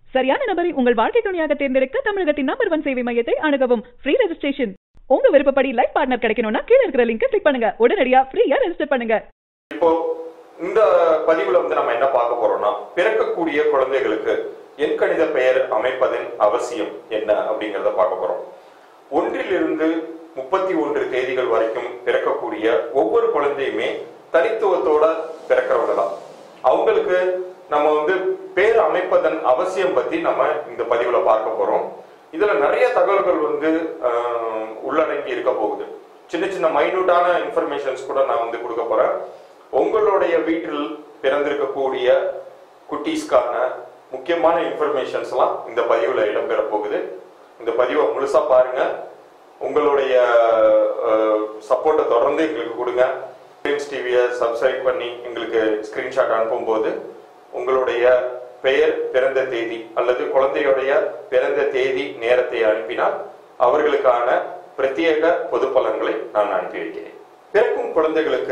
சரியான நபரை உங்கள் வாழ்க்கை துணையாக தேர்ந்தெடுக்க தமிழகத்தின் நம்பர் ஒன் சேவை மையத்தை அணுகவும் ஃப்ரீ ரெஜிஸ்ட்ரேஷன் உங்க விருப்பப்படி லைஃப் பார்ட்னர் கிடைக்கணும்னா கீழ இருக்கிற லிங்கை கிளிக் பண்ணுங்க உடனடியா ஃப்ரீயா ரெஜிஸ்டர் பண்ணுங்க இப்போ இந்த பதிவுல வந்து நம்ம என்ன பார்க்க போறோம்னா பிறக்கக்கூடிய குழந்தைகளுக்கு எண்கணித பெயர் அமைப்பதன் அவசியம் என்ன அப்படிங்கறத பார்க்க போறோம் ஒன்றிலிருந்து முப்பத்தி ஒன்று தேதிகள் வரைக்கும் பிறக்கக்கூடிய ஒவ்வொரு குழந்தையுமே தனித்துவத்தோட பிறக்கிறவங்க தான் அவங்களுக்கு நம்ம வந்து பேர் அமைப்பதன் அவசியம் பத்தி நம்ம இந்த பதிவுல பார்க்க போறோம் இதுல நிறைய தகவல்கள் வந்து ஆஹ், உள்ளடங்கி இருக்க போகுது சின்ன சின்ன மைனூட்டான இன்ஃபர்மேஷன்ஸ் கூட நான் வந்து கொடுக்க போறேன் உங்களுடைய வீட்டில் பிறந்திருக்கக்கூடிய குட்டீஸ்க்கான முக்கியமான இன்ஃபர்மேஷன்ஸ் எல்லாம் இந்த பதிவுல இடம்பெற போகுது இந்த பதிவை முழுசா பாருங்க உங்களுடைய சப்போர்ட்டை தொடர்ந்து எங்களுக்கு கொடுங்க ஃபிலிம்ஸ் டிவியை சப்ஸ்கிரைப் பண்ணி எங்களுக்கு ஸ்கிரீன்ஷாட் அனுப்பும்போது உங்களுடைய பெயர் பிறந்த தேதி அல்லது குழந்தையுடைய பிறந்த தேதி நேரத்தை அனுப்பினால் அவர்களுக்கான பிரத்யேக பொது பலன்களை நான் அனுப்பி வைக்கிறேன் பிறக்கும் குழந்தைகளுக்கு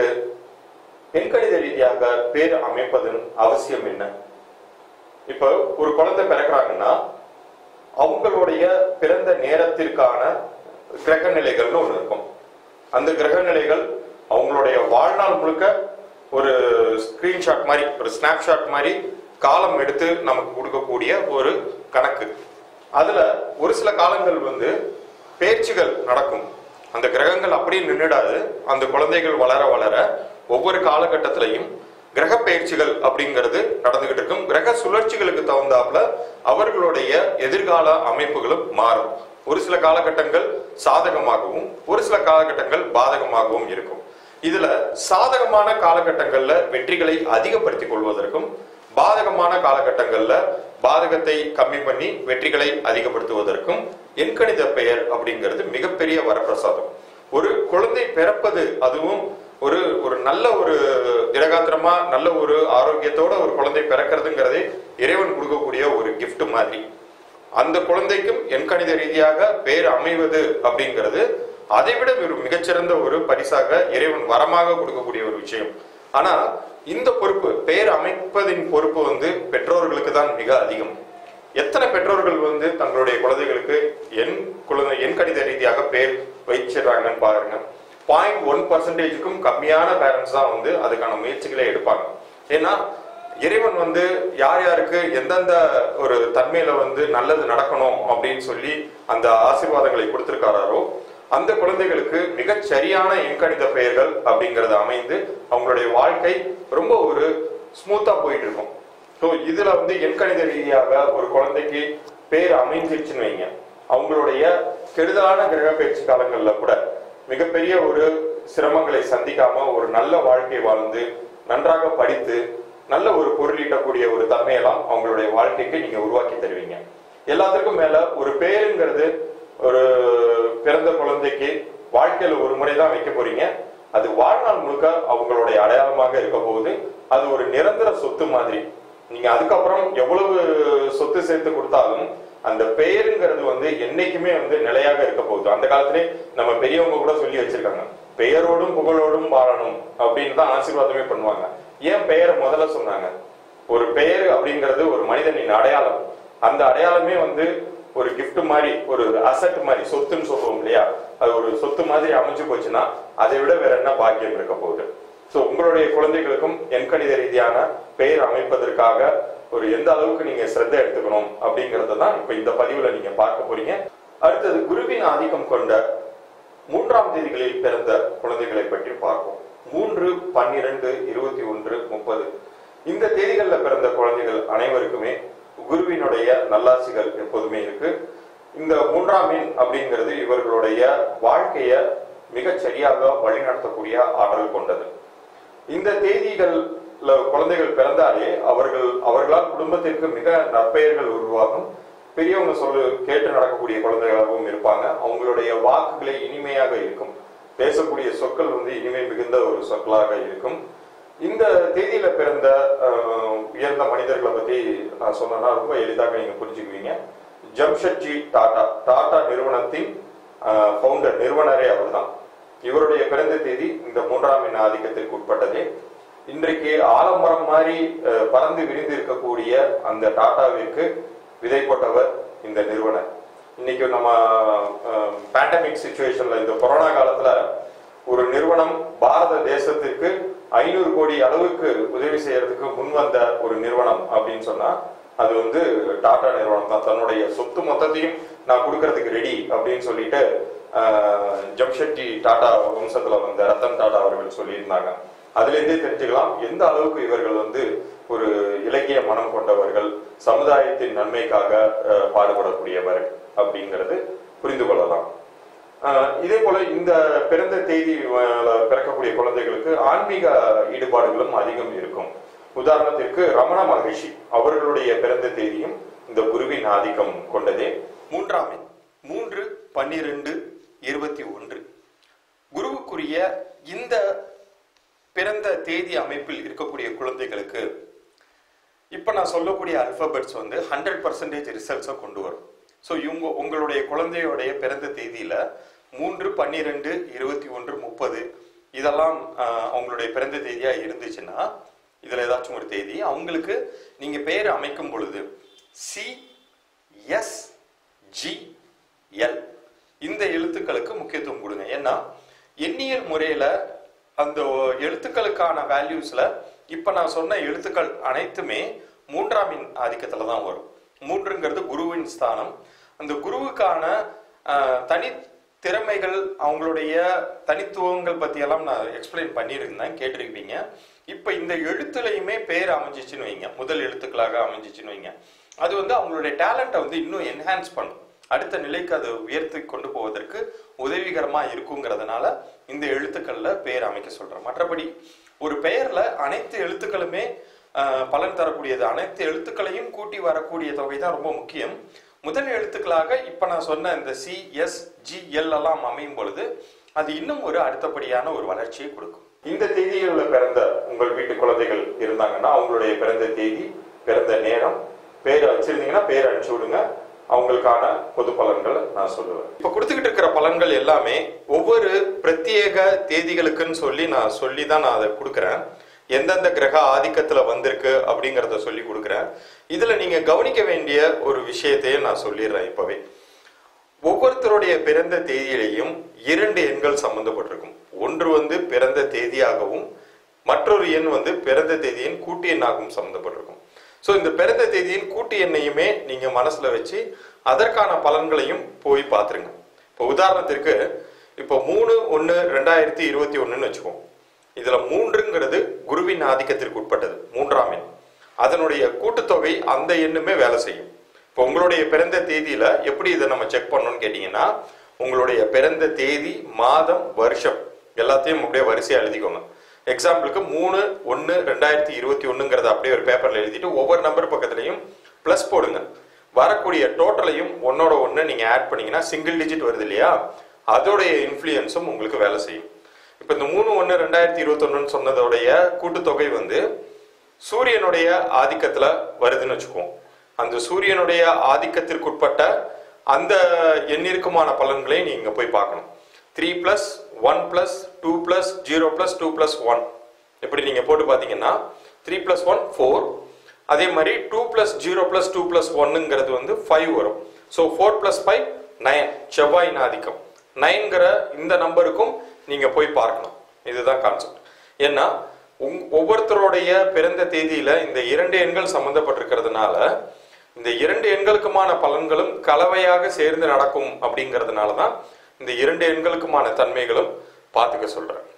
எண்கணித ரீதியாக பேர் அமைப்பதன் அவசியம் என்ன இப்போ ஒரு குழந்தை பிறக்கிறாங்கன்னா அவங்களுடைய பிறந்த நேரத்திற்கான கிரக நிலைகள்னு ஒண்ணு இருக்கும் அந்த கிரக நிலைகள் அவங்களுடைய வாழ்நாள் முழுக்க ஒரு ஸ்கிரீன்ஷாட் மாதிரி ஒரு ஸ்னாப்ஷாட் மாதிரி காலம் எடுத்து நமக்கு கொடுக்கக்கூடிய ஒரு கணக்கு அதுல ஒரு சில காலங்கள் வந்து பேச்சுகள் நடக்கும் அந்த கிரகங்கள் அப்படியே நின்றுடாது அந்த குழந்தைகள் வளர வளர ஒவ்வொரு காலகட்டத்திலையும் கிரக பயிற்சிகள் அப்படிங்கிறது நடந்துகிட்டு இருக்கும் கிரக சுழற்சிகளுக்கு தகுந்தாப்புல அவர்களுடைய எதிர்கால அமைப்புகளும் மாறும் ஒரு சில காலகட்டங்கள் சாதகமாகவும் ஒரு சில காலகட்டங்கள் பாதகமாகவும் இருக்கும் இதுல சாதகமான காலகட்டங்கள்ல வெற்றிகளை அதிகப்படுத்திக் கொள்வதற்கும் பாதகமான காலகட்டங்கள்ல பாதகத்தை கம்மி பண்ணி வெற்றிகளை அதிகப்படுத்துவதற்கும் எண்கணித பெயர் அப்படிங்கிறது மிகப்பெரிய வரப்பிரசாதம் ஒரு குழந்தை பிறப்பது அதுவும் ஒரு ஒரு நல்ல ஒரு திடகாத்திரமா நல்ல ஒரு ஆரோக்கியத்தோட ஒரு குழந்தை பிறக்கிறதுங்கிறதே இறைவன் கொடுக்கக்கூடிய ஒரு gift மாதிரி அந்த குழந்தைக்கும் எண்கணித ரீதியாக பேர் அமைவது அப்படிங்கிறது அதைவிட ஒரு மிகச்சிறந்த ஒரு பரிசாக இறைவன் வரமாக கொடுக்கக்கூடிய ஒரு விஷயம் ஆனா இந்த பொறுப்பு பெயர் அமைப்பதின் பொறுப்பு வந்து பெற்றோர்களுக்கு தான் மிக அதிகம் எத்தனை பெற்றோர்கள் வந்து தங்களுடைய குழந்தைகளுக்கு எண் குழந்தை எண் கணித ரீதியாக பேர் வச்சிடுறாங்கன்னு பாருங்க பாயிண்ட் ஒன் பர்சன்டேஜுக்கும் கம்மியான பேரண்ட்ஸ் தான் வந்து அதுக்கான முயற்சிகளை எடுப்பாங்க ஏன்னா இறைவன் வந்து யார் யாருக்கு எந்தெந்த ஒரு தன்மையில வந்து நல்லது நடக்கணும் அப்படின்னு சொல்லி அந்த ஆசீர்வாதங்களை கொடுத்திருக்காரோ அந்த குழந்தைகளுக்கு மிகச் சரியான எண்கணித பெயர்கள் அப்படிங்கறது அமைந்து அவங்களுடைய வாழ்க்கை ரொம்ப ஒரு ஸ்மூத்தா போயிட்டு இருக்கும் ஸோ இதுல வந்து எண்கணித ரீதியாக ஒரு குழந்தைக்கு பேர் அமைஞ்சிருச்சுன்னு வைங்க அவங்களுடைய கெடுதலான கிரக பயிற்சி காலங்கள்ல கூட மிகப்பெரிய ஒரு சிரமங்களை சந்திக்காம ஒரு நல்ல வாழ்க்கை வாழ்ந்து நன்றாக படித்து நல்ல ஒரு பொருளீட்டக்கூடிய ஒரு தன்மையெல்லாம் அவங்களுடைய வாழ்க்கைக்கு நீங்க உருவாக்கி தருவீங்க எல்லாத்துக்கும் மேல ஒரு பேருங்கிறது ஒரு பிறந்த குழந்தைக்கு வாழ்க்கையில ஒரு முறை தான் வைக்க போறீங்க அது வாழ்நாள் முழுக்க அவங்களுடைய அடையாளமாக இருக்க போகுது அது ஒரு நிரந்தர சொத்து மாதிரி நீங்க அதுக்கப்புறம் எவ்வளவு சொத்து சேர்த்து கொடுத்தாலும் அந்த பெயருங்கிறது வந்து என்னைக்குமே வந்து நிலையாக இருக்க போகுது அந்த காலத்திலே நம்ம பெரியவங்க கூட சொல்லி வச்சிருக்காங்க பெயரோடும் புகழோடும் வாழணும் அப்படின்னு தான் ஆசீர்வாதமே பண்ணுவாங்க ஏன் பெயரை முதல்ல சொன்னாங்க ஒரு பெயர் அப்படிங்கிறது ஒரு மனிதனின் அடையாளம் அந்த அடையாளமே வந்து ஒரு gift மாதிரி ஒரு அசட் மாதிரி சொத்துன்னு சொல்லுவோம் இல்லையா அது ஒரு சொத்து மாதிரி அமைஞ்சு போச்சுன்னா அதை விட வேற என்ன பாக்கியம் இருக்க போகுது சோ உங்களுடைய குழந்தைகளுக்கும் எண்கணித ரீதியான பெயர் அமைப்பதற்காக ஒரு எந்த அளவுக்கு நீங்க சிரத்தை எடுத்துக்கணும் அப்படிங்கறத தான் இப்ப இந்த பதிவுல நீங்க பார்க்க போறீங்க அடுத்தது குருவின் ஆதிக்கம் கொண்ட மூன்றாம் தேதிகளில் பிறந்த குழந்தைகளை பற்றி பார்ப்போம் மூன்று பன்னிரண்டு இருபத்தி ஒன்று முப்பது இந்த தேதிகளில் பிறந்த குழந்தைகள் அனைவருக்குமே குருவினுடைய நல்லாசிகள் எப்போதுமே இருக்கு இந்த மூன்றாம் எண் அப்படிங்கிறது இவர்களுடைய வாழ்க்கைய மிகச் சரியாக வழிநடத்தக்கூடிய ஆற்றல் கொண்டது இந்த தேதிகள்ல குழந்தைகள் பிறந்தாலே அவர்கள் அவர்களால் குடும்பத்திற்கு மிக நற்பெயர்கள் உருவாகும் பெரியவங்க சொல்லு கேட்டு நடக்கக்கூடிய குழந்தைகளாகவும் இருப்பாங்க அவங்களுடைய வாக்குகளே இனிமையாக இருக்கும் பேசக்கூடிய சொற்கள் வந்து இனிமை மிகுந்த ஒரு சொற்களாக இருக்கும் இந்த தேதியில பிறந்த அஹ், உயர்ந்த மனிதர்களை பத்தி நான் சொன்னேன்னா ரொம்ப எளிதாக நீங்க புரிஞ்சுக்குவீங்க ஜம்ஷெட்ஜி டாடா டாடா நிறுவனத்தின் ஃபவுண்டர் நிறுவனரே அவர்தான் இவருடைய பிறந்த தேதி இந்த மூன்றாம் எண் ஆதிக்கத்திற்கு உட்பட்டதே இன்றைக்கு ஆலமரம் மாதிரி அஹ், பறந்து விரிந்து இருக்கக்கூடிய அந்த டாட்டாவிற்கு விதை போட்டவர் இந்த நிறுவனர் இன்னைக்கு நம்ம பேண்டமிக் சுச்சுவேஷன்ல இந்த கொரோனா காலத்துல ஒரு நிறுவனம் பாரத தேசத்திற்கு ஐநூறு கோடி அளவுக்கு உதவி செய்யறதுக்கு முன் வந்த ஒரு நிறுவனம் அப்படின்னு சொன்னா அது வந்து டாடா நிறுவனம் தான் தன்னுடைய சொத்து மொத்தத்தையும் நான் கொடுக்கறதுக்கு ரெடி அப்படின்னு சொல்லிட்டு ஆஹ், ஜம்ஷெட்டி டாடா வம்சத்துல வந்த ரத்தன் டாடா அவர்கள் சொல்லியிருந்தாங்க அதுல இருந்தே தெரிஞ்சுக்கலாம் எந்த அளவுக்கு இவர்கள் வந்து ஒரு இலக்கிய மனம் கொண்டவர்கள் சமுதாயத்தின் நன்மைக்காக அஹ், பாடுபடக்கூடியவர் அப்படிங்கிறது புரிந்து கொள்ளலாம் அஹ், இதே போல இந்த பிறந்த தேதி அஹ், பிறக்கக்கூடிய குழந்தைகளுக்கு ஆன்மீக ஈடுபாடுகளும் அதிகம் இருக்கும் உதாரணத்திற்கு ரமண மகரிஷி அவர்களுடைய பிறந்த தேதியும் இந்த குருவின் ஆதிக்கம் கொண்டதே மூன்றாம் எண் மூன்று பன்னிரண்டு இருபத்தி ஒன்று குருவுக்குரிய இந்த பிறந்த தேதி அமைப்பில் இருக்கக்கூடிய குழந்தைகளுக்கு இப்ப நான் சொல்லக்கூடிய அல்பபெட்ஸ் வந்து ஹண்ட்ரட் பர்சன்டேஜ் ரிசல்ட்ஸை கொண்டு வரும் ஸோ இவங்க உங்களுடைய குழந்தையோடைய பிறந்த தேதியில மூன்று பன்னிரெண்டு இருபத்தி ஒன்று முப்பது இதெல்லாம் ஆஹ், அவங்களுடைய பிறந்த தேதியா இருந்துச்சுன்னா இதுல ஏதாச்சும் ஒரு தேதி அவங்களுக்கு நீங்க பெயர் அமைக்கும் பொழுது சி எஸ் ஜி எல் இந்த எழுத்துக்களுக்கு முக்கியத்துவம் கொடுங்க ஏன்னா எண்ணியல் முறையில அந்த எழுத்துக்களுக்கான வேல்யூஸ்ல இப்ப நான் சொன்ன எழுத்துக்கள் அனைத்துமே மூன்றாம் எண் ஆதிக்கத்துல தான் வரும் மூன்றுங்கிறது குருவின் ஸ்தானம் அந்த குருவுக்கான ஆஹ், தனி திறமைகள் அவங்களுடைய தனித்துவங்கள் பத்தி எல்லாம் நான் எக்ஸ்பிளைன் பண்ணியிருந்தேன் கேட்டிருப்பீங்க இப்ப இந்த எழுத்துலையுமே பேர் அமைஞ்சிச்சுன்னு வைங்க முதல் எழுத்துக்களாக அமைஞ்சிச்சுன்னு வைங்க அது வந்து அவங்களுடைய டேலண்ட்டை வந்து இன்னும் என்ஹான்ஸ் பண்ணும் அடுத்த நிலைக்கு அது உயர்த்தி கொண்டு போவதற்கு உதவிகரமா இருக்குங்கிறதுனால இந்த எழுத்துக்கள்ல பெயர் அமைக்க சொல்றேன் மற்றபடி ஒரு பெயர்ல அனைத்து எழுத்துக்களுமே ஆஹ், பலன் தரக்கூடியது அனைத்து எழுத்துக்களையும் கூட்டி வரக்கூடிய தொகை தான் ரொம்ப முக்கியம் முதல் எழுத்துக்களாக இப்ப நான் சொன்ன இந்த சி எஸ் ஜி எல் எல்லாம் அமையும் பொழுது அது இன்னும் ஒரு அடுத்தபடியான ஒரு வளர்ச்சியை கொடுக்கும் இந்த தேதிகளில் பிறந்த உங்கள் வீட்டு குழந்தைகள் இருந்தாங்கன்னா அவங்களுடைய பிறந்த தேதி பிறந்த நேரம் பேர் வச்சிருந்தீங்கன்னா பேர் அனுப்பிச்சு விடுங்க அவங்களுக்கான பொது பலன்களை நான் சொல்லுவேன் இப்ப கொடுத்துக்கிட்டு இருக்கிற பலன்கள் எல்லாமே ஒவ்வொரு பிரத்யேக தேதிகளுக்குன்னு சொல்லி நான் சொல்லி தான் நான் அதை கொடுக்குறேன் எந்தெந்த கிரக ஆதிக்கத்துல வந்திருக்கு அப்படிங்கறத சொல்லி கொடுக்குறேன் இதுல நீங்க கவனிக்க வேண்டிய ஒரு விஷயத்தையே நான் சொல்லிடுறேன் இப்பவே ஒவ்வொருத்தருடைய பிறந்த தேதியிலையும் இரண்டு எண்கள் சம்பந்தப்பட்டிருக்கும் ஒன்று வந்து பிறந்த தேதியாகவும் மற்றொரு எண் வந்து பிறந்த தேதியின் கூட்டு எண்ணாகவும் சம்பந்தப்பட்டிருக்கும் ஸோ இந்த பிறந்த தேதியின் கூட்டு எண்ணையுமே நீங்க மனசுல வச்சு அதற்கான பலன்களையும் போய் பார்த்துருங்க இப்போ உதாரணத்திற்கு இப்போ மூணு ஒன்று ரெண்டாயிரத்தி இருபத்தி ஒன்றுன்னு வச்சுக்கோம் இதுல மூன்றுங்கிறது குருவின் ஆதிக்கத்திற்கு உட்பட்டது மூன்றாம் எண் அதனுடைய கூட்டுத்தொகை அந்த எண்ணுமே வேலை செய்யும் இப்போ உங்களுடைய பிறந்த தேதியில எப்படி இதை நம்ம செக் பண்ணணும்னு கேட்டீங்கன்னா உங்களுடைய பிறந்த தேதி மாதம் வருஷம் எல்லாத்தையும் அப்படியே வரிசையா எழுதிக்கோங்க எக்ஸாம்பிளுக்கு மூணு ஒன்று ரெண்டாயிரத்தி இருபத்தி ஒண்ணுங்கிறத அப்படியே ஒரு பேப்பர்ல எழுதிட்டு ஒவ்வொரு நம்பர் பக்கத்துலையும் ப்ளஸ் போடுங்க வரக்கூடிய டோட்டலையும் ஒன்னோட ஒன்று நீங்க ஆட் பண்ணீங்கன்னா சிங்கிள் டிஜிட் வருது இல்லையா அதோடைய இன்ஃப்ளூயன்ஸும் உங்களுக்கு வேலை செய்யும் இப்போ இந்த மூணு ஒன்று ரெண்டாயிரத்தி இருபத்தொன்னுன்னு சொன்னதோடைய கூட்டுத்தொகை வந்து சூரியனுடைய ஆதிக்கத்துல வருதுன்னு வச்சுக்குவோம் அந்த சூரியனுடைய ஆதிக்கத்திற்குட்பட்ட அந்த எண்ணிற்குமான பலன்களை நீங்க போய் பார்க்கணும் three plus one plus two plus zero plus two plus one இப்படி நீங்க போட்டு பார்த்தீங்கன்னா த்ரீ பிளஸ் ஒன் ஃபோர் அதே மாதிரி two plus zero plus two plus ஒன்னுங்கிறது வந்து ஃபைவ் வரும் so four plus five nine செவ்வாயின் ஆதிக்கம் நைன்கிற இந்த நம்பருக்கும் நீங்க போய் பார்க்கணும் இதுதான் கான்செப்ட் ஏன்னா உங் ஒவ்வொருத்தருடைய பிறந்த தேதியில இந்த இரண்டு எண்கள் சம்பந்தப்பட்டிருக்கிறதுனால இந்த இரண்டு எண்களுக்குமான பலன்களும் கலவையாக சேர்ந்து நடக்கும் அப்படிங்கிறதுனால தான் இந்த இரண்டு எண்களுக்குமான தன்மைகளும் பார்த்துக்க சொல்றேன்